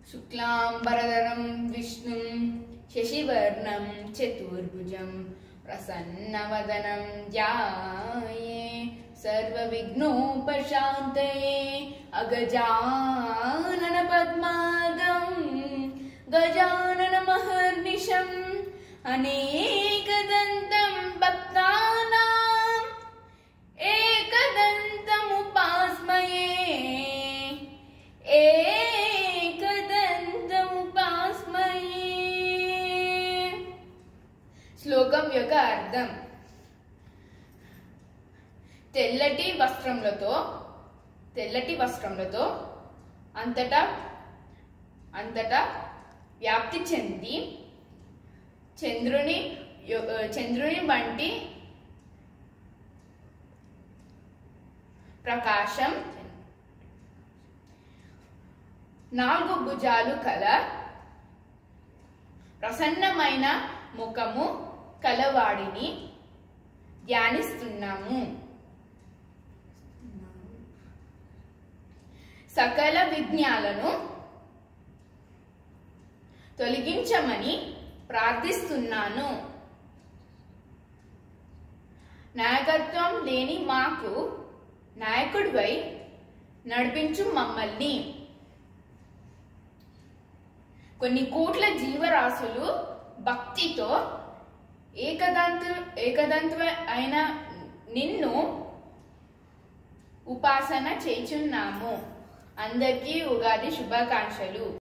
శుక్లాంబరధరం విష్ణుం శశివర్ణం చతుర్భుజం ప్రసన్నవదనం ధ్యాయే సర్వవిఘ్నోపశాంతయే అగజానన పద్మార్గం గజానన మహర్నిశం అనేకదంతం భక్తానాం ఏకదంతముపాస్మయే ఏకదంతముపాస్మయే శ్లోకం యొక్క అర్థం తెల్లటి వస్త్రములతో తెల్లటి వస్త్రములతో అంతటా అంతటా వ్యాప్తి చెంది చంద్రుని యొ- చంద్రుని వంటి ప్రకాశం నాలుగు భుజాలు కల ప్రసన్నమైన ముఖము కలవాడిని ధ్యానిస్తున్నాము సకల విజ్ఞాలను తొలగించమని ప్రార్థిస్తున్నాను నాయకత్వం లేని మాకు నాయకుడివై నడిపించు మమ్మల్ని కొన్ని కోట్ల జీవరాశులు భక్తితో ఏకదంత ఏకదంత అయిన నిన్ను ఉపాసన చేచున్నాము అందరికీ ఉగాది శుభాకాంక్షలు